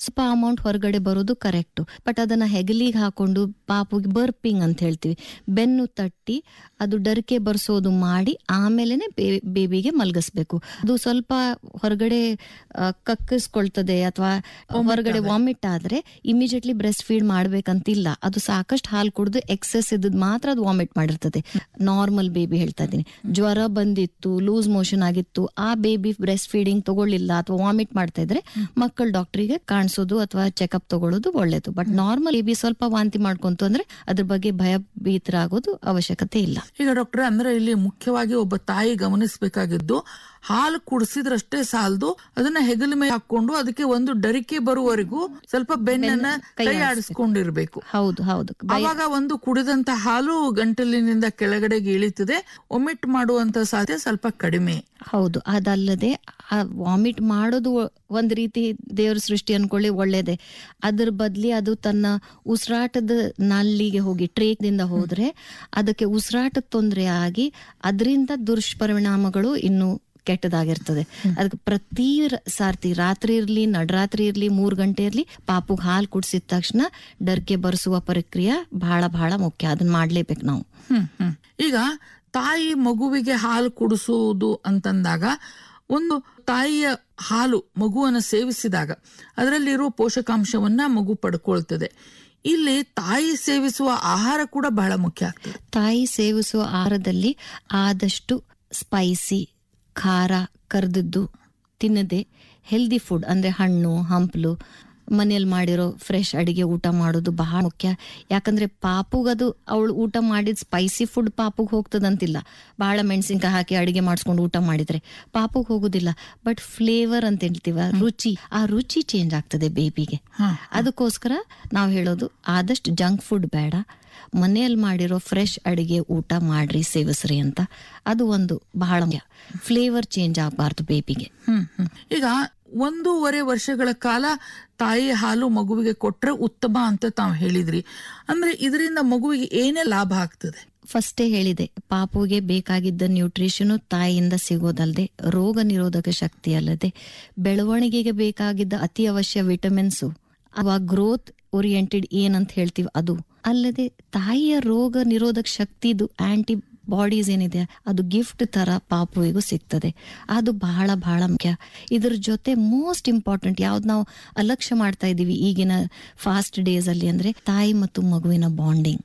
ಸ್ವಲ್ಪ ಅಮೌಂಟ್ ಹೊರಗಡೆ ಬರೋದು ಕರೆಕ್ಟ್ ಬಟ್ ಅದನ್ನ ಹೆಗಲಿಗೆ ಹಾಕೊಂಡು ಪಾಪುಗೆ ಬರ್ಪಿಂಗ್ ಅಂತ ಹೇಳ್ತೀವಿ ಬೆನ್ನು ತಟ್ಟಿ ಅದು ಡರ್ಕೆ ಬರ್ಸೋದು ಮಾಡಿ ಆಮೇಲೆನೆ ಬೇಬಿಗೆ ಮಲಗಿಸ್ಬೇಕು ಅದು ಸ್ವಲ್ಪ ಹೊರಗಡೆ ಆ, ಕಕ್ಕಿಸ್ಕೊಳ್ತದೆ ಅಥವಾ ಹೊರಗಡೆ ವಾಮಿಟ್ ಆದ್ರೆ ಇಮಿಡಿಯೇಟ್ಲಿ ಬ್ರೆಸ್ಟ್ ಫೀಡ್ ಮಾಡ್ಬೇಕಂತಿಲ್ಲ ಅದು ಸಾಕಷ್ಟು ಹಾಲು ಕುಡಿದು ಎಕ್ಸೆಸ್ ಇದ್ದದ್ ಮಾತ್ರ ಅದು ವಾಮಿಟ್ ಮಾಡಿರ್ತದೆ ನಾರ್ಮಲ್ ಬೇಬಿ ಹೇಳ್ತಾ ಇದ್ದೀನಿ ಜ್ವರ ಬಂದಿತ್ತು ಲೂಸ್ ಮೋಷನ್ ಆಗಿತ್ತು ಆ ಬೇಬಿ ಬ್ರೆಸ್ಟ್ ಫೀಡಿಂಗ್ ತಗೊಳ್ಳಿಲ್ಲ ಅಥವಾ ವಾಮಿಟ್ ಮಾಡ್ತಾ ಇದ್ರೆ ಮಕ್ಕಳ ಡಾಕ್ಟರಿಗೆ ಕಾಣಿಸೋದು ಅಥವಾ ಚೆಕಪ್ ತಗೊಳ್ಳೋದು ಒಳ್ಳೇದು ಬಟ್ ನಾರ್ಮಲ್ ಬೇಬಿ ಸ್ವಲ್ಪ ವಾಂತಿ ಮಾಡ್ಕೊಂತು ಅಂದ್ರೆ ಅದ್ರ ಬಗ್ಗೆ ಭಯಭೀತರಾಗೋದು ಅವಶ್ಯಕತೆ ಇಲ್ಲ ಈಗ ಡಾಕ್ಟರ್ ಅಂದ್ರೆ ಇಲ್ಲಿ ಮುಖ್ಯವಾಗಿ ಒಬ್ಬ ತಾಯಿ ಗಮನಿಸಬೇಕಾಗಿದ್ದು ಹಾಲು ಕುಡಿಸಿದ್ರಷ್ಟೇ ಸಾಲದು ಅದನ್ನ ಹೆಗಲ ಮೇಲೆ ಹಾಕೊಂಡು ಅದಕ್ಕೆ ಒಂದು ಡರಿಕೆ ಬರುವವರೆಗೂ ಸ್ವಲ್ಪ ಬೆನ್ನನ್ನ ಕೈ ಆಡಿಸ್ಕೊಂಡಿರ್ಬೇಕು ಹೌದು ಹೌದು ಅವಾಗ ಒಂದು ಕುಡಿದಂತ ಹಾಲು ಗಂಟಲಿನಿಂದ ಕೆಳಗಡೆಗೆ ಇಳಿತದೆ ಒಮಿಟ್ ಮಾಡುವಂತ ಸಾಧ್ಯತೆ ಸ್ವಲ್ಪ ಕಡಿಮೆ ಹೌದು ಅದಲ್ಲದೆ ವಾಮಿಟ್ ಮಾಡೋದು ಒ- ಒಂದ್ ರೀತಿ ದೇವ್ರ ಸೃಷ್ಟಿ ಅನ್ಕೊಳ್ಳಿ ಒಳ್ಳೇದೆ ಅದ್ರ ಬದ್ಲಿ ಅದು ತನ್ನ ಉಸಿರಾಟದ ನಲ್ಲಿಗೆ ಹೋಗಿ ಟ್ರೇಕ್ದಿಂದ ಹೋದ್ರೆ ಅದಕ್ಕೆ ಉಸಿರಾಟದ ತೊಂದರೆ ಆಗಿ ಅದರಿಂದ ದುಷ್ಪರಿಣಾಮಗಳು ಇನ್ನು ಕೆಟ್ಟದಾಗಿರ್ತದೆ ಅದಕ್ಕೆ ಪ್ರತಿ ರ- ಸಾರ್ತಿ ರಾತ್ರಿ ಇರ್ಲಿ ನಡರಾತ್ರಿ ಇರ್ಲಿ ಮೂರ್ ಗಂಟೆ ಇರ್ಲಿ ಪಾಪುಗ್ ಹಾಲು ಕುಡಿಸಿದ ತಕ್ಷಣ ಡರ್ಕೆ ಬರ್ಸುವ ಪ್ರಕ್ರಿಯೆ ಬಹಳ ಬಹಳ ಮುಖ್ಯ ಅದನ್ನ ಮಾಡ್ಲೇಬೇಕು ನಾವು ಹ್ಮ್ ಹ್ಮ್ ಈಗ ತಾಯಿ ಮಗುವಿಗೆ ಹಾಲು ಕುಡಿಸುವುದು ಅಂತಂದಾಗ ಒಂದು ತಾಯಿಯ ಹಾಲು ಮಗುವನ್ನು ಸೇವಿಸಿದಾಗ ಅದರಲ್ಲಿರುವ ಪೋಷಕಾಂಶವನ್ನ ಮಗು ಪಡ್ಕೊಳ್ತದೆ ಇಲ್ಲಿ ತಾಯಿ ಸೇವಿಸುವ ಆಹಾರ ಕೂಡ ಬಹಳ ಮುಖ್ಯ ಆಗ್ತದೆ ತಾಯಿ ಸೇವಿಸುವ ಆಹಾರದಲ್ಲಿ ಆದಷ್ಟು ಸ್ಪೈಸಿ ಖಾರ ಕರ್ದದ್ದು ತಿನ್ನದೆ ಹೆಲ್ದಿ ಫುಡ್ ಅಂದ್ರೆ ಹಣ್ಣು ಹಂಪಲು ಮನೆಯಲ್ಲಿ ಮಾಡಿರೋ ಫ್ರೆಶ್ ಅಡಿಗೆ ಊಟ ಮಾಡೋದು ಬಹಳ ಮುಖ್ಯ ಯಾಕಂದ್ರೆ ಪಾಪುಗದು ಅವಳು ಊಟ ಮಾಡಿದ ಸ್ಪೈಸಿ ಫುಡ್ ಪಾಪುಗ್ ಹೋಗ್ತದಂತಿಲ್ಲ ಬಹಳ ಮೆಣಸಿನ್ಕಾಯಿ ಹಾಕಿ ಅಡಿಗೆ ಮಾಡಿಸ್ಕೊಂಡು ಊಟ ಮಾಡಿದ್ರೆ ಪಾಪುಗ್ ಹೋಗುದಿಲ್ಲ ಬಟ್ ಫ್ಲೇವರ್ ಅಂತ ಹೇಳ್ತೀವ ರುಚಿ ಆ ರುಚಿ ಚೇಂಜ್ ಆಗ್ತದೆ ಬೇಬಿಗೆ ಹಾ. ಅದಕ್ಕೋಸ್ಕರ ನಾವು ಹೇಳೋದು ಆದಷ್ಟು ಜಂಕ್ ಫುಡ್ ಬೇಡ ಮನೆಯಲ್ಲಿ ಮಾಡಿರೋ ಫ್ರೆಶ್ ಅಡಿಗೆ ಊಟ ಮಾಡ್ರಿ ಸೇವಿಸ್ರಿ ಅಂತ ಅದು ಒಂದು ಬಹಳ ಫ್ಲೇವರ್ ಚೇಂಜ್ ಆಗಬಾರ್ದು ಬೇಬಿಗೆ ಹ್ಮ್ ಹ್ಮ್. ಈಗ ಒಂದೂವರೆ ವರ್ಷಗಳ ಕಾಲ ತಾಯಿ ಹಾಲು ಮಗುವಿಗೆ ಕೊಟ್ರೆ ಉತ್ತಮ ಅಂತ ತಾವು ಹೇಳಿದ್ರಿ ಅಂದ್ರೆ ಇದರಿಂದ ಮಗುವಿಗೆ ಏನೇ ಲಾಭ ಆಗ್ತದೆ ಫಸ್ಟೇ ಹೇಳಿದೆ ಪಾಪುಗೆ ಬೇಕಾಗಿದ್ದ ನ್ಯೂಟ್ರಿಷನು ತಾಯಿಯಿಂದ ಸಿಗೋದಲ್ಲದೆ ರೋಗ ನಿರೋಧಕ ಶಕ್ತಿ ಅಲ್ಲದೆ ಬೆಳವಣಿಗೆಗೆ ಬೇಕಾಗಿದ್ದ ಅತಿ ಅವಶ್ಯ ವಿಟಮಿನ್ಸು ಅವ ಗ್ರೋತ್ ಓರಿಯೆಂಟೆಡ್ ಏನಂತ ಹೇಳ್ತೀವಿ ಅದು ಅಲ್ಲದೆ ತಾಯಿಯ ರೋಗ ನಿರೋಧಕ ಶಕ್ತಿದು ಆಂಟಿ ಬಾಡೀಸ್ ಏನಿದೆ ಅದು ಗಿಫ್ಟ್ ತರ ಪಾಪುವಿಗೂ ಸಿಗ್ತದೆ ಅದು ಬಹಳ ಬಹಳ ಮುಖ್ಯ ಇದ್ರ ಜೊತೆ ಮೋಸ್ಟ್ ಇಂಪಾರ್ಟೆಂಟ್ ಯಾವ್ದು ನಾವು ಅಲಕ್ಷ್ಯ ಮಾಡ್ತಾ ಇದೀವಿ ಈಗಿನ ಫಾಸ್ಟ್ ಡೇಸ್ ಅಲ್ಲಿ ಅಂದ್ರೆ ತಾಯಿ ಮತ್ತು ಮಗುವಿನ ಬಾಂಡಿಂಗ್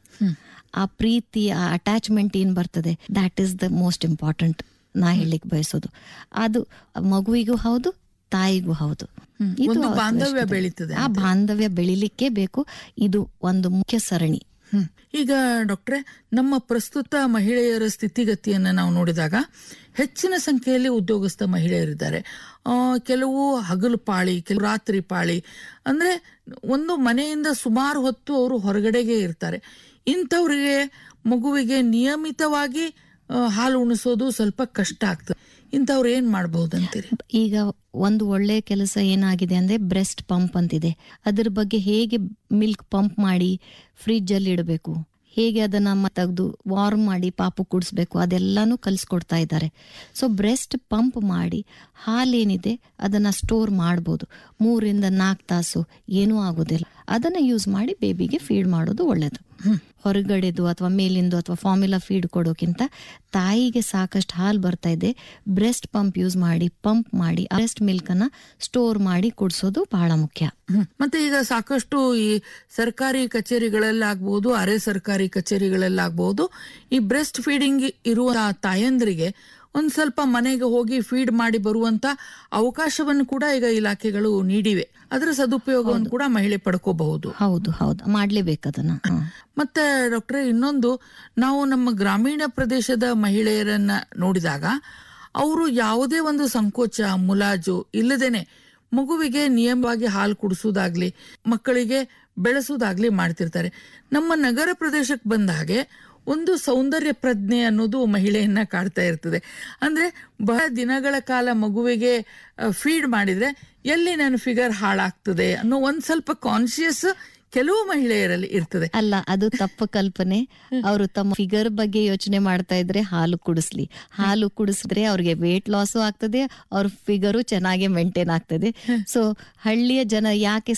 ಆ ಪ್ರೀತಿ ಆ ಅಟ್ಯಾಚ್ಮೆಂಟ್ ಏನ್ ಬರ್ತದೆ that is the most important ನಾ ಹೇಳಲಿಕ್ಕೆ ಬಯಸೋದು ಅದು ಮಗುವಿಗೂ ಹೌದು ತಾಯಿಗೂ ಹೌದು ಇದು ಒಂದು ಬಾಂಧವ್ಯ ಅವಶ್ಯಕತೆ. ಬೆಳೀತದೆ ಆ ಬಾಂಧವ್ಯ ಬೆಳಿಲಿಕ್ಕೆ ಬೇಕು ಇದು ಒಂದು ಮುಖ್ಯ ಸರಣಿ ಹ್ಮ್. ಈಗ ಡಾಕ್ಟ್ರೆ ನಮ್ಮ ಪ್ರಸ್ತುತ ಮಹಿಳೆಯರ ಸ್ಥಿತಿಗತಿಯನ್ನ ನಾವು ನೋಡಿದಾಗ ಹೆಚ್ಚಿನ ಸಂಖ್ಯೆಯಲ್ಲಿ ಉದ್ಯೋಗಸ್ಥ ಮಹಿಳೆಯರಿದ್ದಾರೆ ಆ, ಕೆಲವು ಹಗಲು ಪಾಳಿ ಕೆಲವು ರಾತ್ರಿ ಪಾಳಿ ಅಂದ್ರೆ ಒಂದು ಮನೆಯಿಂದ ಸುಮಾರು ಹೊತ್ತು ಅವರು ಹೊರಗಡೆಗೆ ಇರ್ತಾರೆ ಇಂಥವ್ರಿಗೆ ಮಗುವಿಗೆ ನಿಯಮಿತವಾಗಿ ಆ, ಹಾಲು ಉಣಿಸೋದು ಸ್ವಲ್ಪ ಕಷ್ಟ ಆಗ್ತದೆ ಇಂಥವ್ರು ಏನ್ ಮಾಡಬಹುದಂತೀರಿ ಈಗ ಒಂದು ಒಳ್ಳೆ ಕೆಲಸ ಏನಾಗಿದೆ ಅಂದ್ರೆ ಬ್ರೆಸ್ಟ್ ಪಂಪ್ ಅಂತಿದೆ ಅದ್ರ ಬಗ್ಗೆ ಹೇಗೆ ಮಿಲ್ಕ್ ಪಂಪ್ ಮಾಡಿ ಫ್ರಿಜ್ ಅಲ್ಲಿ ಇಡಬೇಕು ಹೇಗೆ ಅದನ್ನ ತೆಗೆದು ವಾರ್ಮ್ ಮಾಡಿ ಪಾಪು ಕುಡಿಸ್ಬೇಕು ಅದೆಲ್ಲಾನು ಕಲಿಸ್ಕೊಡ್ತಾ ಇದ್ದಾರೆ ಸೊ ಬ್ರೆಸ್ಟ್ ಪಂಪ್ ಮಾಡಿ ಹಾಲೇನಿದೆ ಅದನ್ನ ಸ್ಟೋರ್ ಮಾಡ್ಬೋದು ಮೂರಿಂದ ನಾಲ್ಕು ತಾಸು ಏನೂ ಆಗೋದಿಲ್ಲ ಅದನ್ನ ಯೂಸ್ ಮಾಡಿ ಬೇಬಿಗೆ ಫೀಡ್ ಮಾಡೋದು ಒಳ್ಳೇದು ಹೊರಗಡೆದು ಅಥವಾ ಮೇಲಿಂದು ಅಥವಾ ಫಾರ್ಮುಲಾ ಫೀಡ್ ಕೊಡೋಕ್ಕಿಂತ ತಾಯಿಗೆ ಸಾಕಷ್ಟು ಹಾಲು ಬರ್ತಾ ಇದೆ ಬ್ರೆಸ್ಟ್ ಪಂಪ್ ಯೂಸ್ ಮಾಡಿ ಪಂಪ್ ಮಾಡಿ ಬ್ರೆಸ್ಟ್ ಮಿಲ್ಕ್ ಅನ್ನ ಸ್ಟೋರ್ ಮಾಡಿ ಕುಡಿಸೋದು ಬಹಳ ಮುಖ್ಯ ಹ್ಮ್. ಮತ್ತೆ ಈಗ ಸಾಕಷ್ಟು ಈ ಸರ್ಕಾರಿ ಕಚೇರಿಗಳಲ್ಲಾಗ್ಬೋದು ಅರೆ ಸರ್ಕಾರಿ ಕಚೇರಿಗಳಲ್ಲಾಗ್ಬೋದು ಈ ಬ್ರೆಸ್ಟ್ ಫೀಡಿಂಗ್ ಇರುವ ತಾಯಂದ್ರಿಗೆ ಒಂದ್ ಸ್ವಲ್ಪ ಮನೆಗೆ ಹೋಗಿ ಫೀಡ್ ಮಾಡಿ ಬರುವಂತ ಅವಕಾಶವನ್ನು ಕೂಡ ಈಗ ಇಲಾಖೆಗಳು ನೀಡಿವೆ ಅದರ ಸದುಪಯೋಗವನ್ನು ಕೂಡ ಮಹಿಳೆ ಪಡ್ಕೋಬಹುದು ಹೌದು ಹೌದು ಮಾಡ್ಲೇಬೇಕು ಅದನ್ನ ಹ್ಮ್. ಮತ್ತೆ ಡಾಕ್ಟ್ರೆ ಇನ್ನೊಂದು ನಾವು ನಮ್ಮ ಗ್ರಾಮೀಣ ಪ್ರದೇಶದ ಮಹಿಳೆಯರನ್ನ ನೋಡಿದಾಗ ಅವರು ಯಾವುದೇ ಒಂದು ಸಂಕೋಚ ಮುಲಾಜು ಇಲ್ಲದೇನೆ ಮಗುವಿಗೆ ನಿಯಮವಾಗಿ ಹಾಲು ಕುಡಿಸೋದಾಗ್ಲಿ ಮಕ್ಕಳಿಗೆ ಬೆಳೆಸೋದಾಗ್ಲಿ ಮಾಡ್ತಿರ್ತಾರೆ ನಮ್ಮ ನಗರ ಪ್ರದೇಶಕ್ಕೆ ಬಂದ ಹಾಗೆ ಒಂದು ಸೌಂದರ್ಯ ಪ್ರಜ್ಞೆ ಅನ್ನೋದು ಮಹಿಳೆಯನ್ನ ಕಾಡ್ತಾ ಇರ್ತದೆ ಅಂದ್ರೆ ಬಹಳ ದಿನಗಳ ಕಾಲ ಮಗುವಿಗೆ ಫೀಡ್ ಮಾಡಿದ್ರೆ ಎಲ್ಲಿ ನನ್ನ ಫಿಗರ್ ಹಾಳಾಗ್ತದೆ ಅನ್ನೋ ಒಂದ್ ಸ್ವಲ್ಪ ಕಾನ್ಶಿಯಸ್ ಕೆಲವು ಮಹಿಳೆಯರಲ್ಲಿ ಇರ್ತದೆ ಅಲ್ಲ ಅದು ತಪ್ಪು ಕಲ್ಪನೆ ಅವರು ತಮ್ಮ ಫಿಗರ್ ಬಗ್ಗೆ ಯೋಚನೆ ಮಾಡ್ತಾ ಇದ್ರೆ ಹಾಲು ಕುಡಿಸ್ಲಿ ಹಾಲು ಕುಡಿಸಿದ್ರೆ ಅವ್ರಿಗೆ ವೇಟ್ ಲಾಸು ಆಗ್ತದೆ ಅವ್ರ ಫಿಗರು ಚೆನ್ನಾಗಿ ಮೇಂಟೈನ್ ಆಗ್ತದೆ ಸೊ ಹಳ್ಳಿಯ ಜನ ಯಾಕೆ